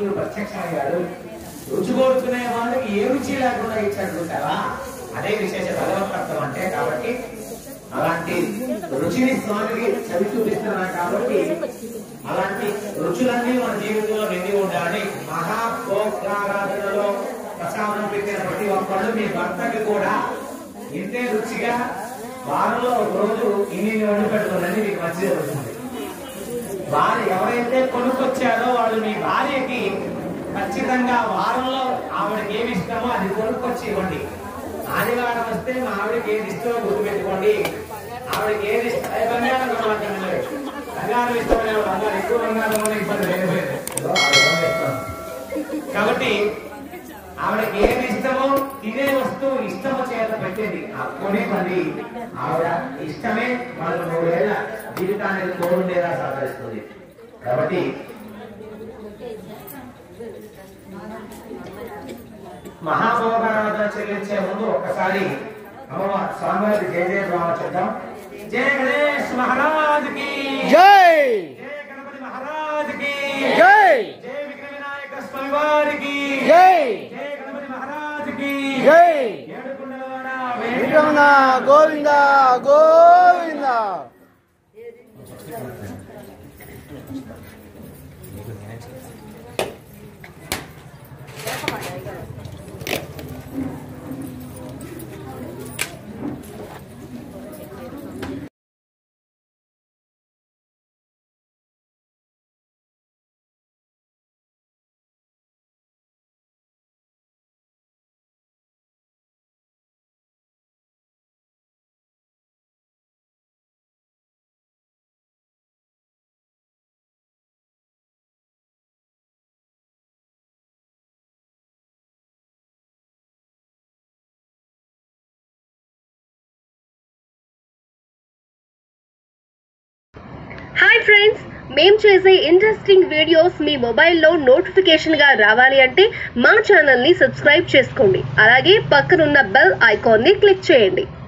భగవంతుడు ప్రత్యక్షమయ్యాడు రుచి కోరుకునే వాళ్ళకి ఏ రుచి లేకుండా ఇచ్చాడు చూసావా అదే విశేష భగవత్వం అంటే కాబట్టి అలాంటి రుచిని స్వామికి చవి చూపిస్తున్నాడు కాబట్టి అలాంటి రుచులన్నీ మన జీవితంలో నిండి ఉండాలి మహాభోగారాధనలో ప్రసాదం పెట్టిన ప్రతి ఒక్కళ్ళు మీ భర్తకి కూడా ఇంతే రుచిగా వారంలో ఒక రోజు ఇన్ని వండి పెడుతుందని మీకు మంచిది అవుతుంది వారు ఎవరైతే కొనుక్కొచ్చారో వాళ్ళు మీ భార్యకి ఖచ్చితంగా వారంలో ఆవిడకి ఏమి ఇష్టమో అది కొనుక్కొచ్చి ఇవ్వండి ఆదివారం వస్తే మా ఆవిడకి ఏది ఇష్టమో గుర్తుపెట్టుకోండి ఆవిడకి ఏది ఇష్టం ఏ బంగారం కొనవద్దండి మరి. బంగారం ఇష్టమైన వాళ్ళు బంగారం ఎక్కువ బంగారం ఉన్న ఇబ్బంది లేదు లేదు. ఏదో ఆవిడ ఏమో ఇష్టం. కాబట్టి ఆవిడకి ఏమి ఇష్టమో తినే వస్తువు ఇష్టము చేత పెట్టింది అప్పుడే మరి ఆవిడ ఇష్టమే వాళ్ళు మూడేళ్ల జీవితానికి తోడుండేలా సహకరిస్తుంది కాబట్టి మహాభోగారాధన చెల్లించే ముందు ఒక్కసారి అమ్మవారి స్వామివారి జయ జయ రామ చెప్దాం జయ గణేష్ మహారాజ్ కి జై జయ గణపతి మహారాజ్ కి జై జయ విఘ్న వినాయక స్వామి వారికి జై జయ గణపతి మహారాజ్ కి జై ఏడుకొండలవాడ విక్రమణ గోవింద గోవింద హాయ్ ఫ్రెండ్స్ మేము చేసే ఇంట్రెస్టింగ్ వీడియోస్ మీ మొబైల్లో నోటిఫికేషన్గా రావాలి అంటే మా ఛానల్ని సబ్స్క్రైబ్ చేసుకోండి అలాగే పక్కనున్న బెల్ ఐకాన్ని క్లిక్ చేయండి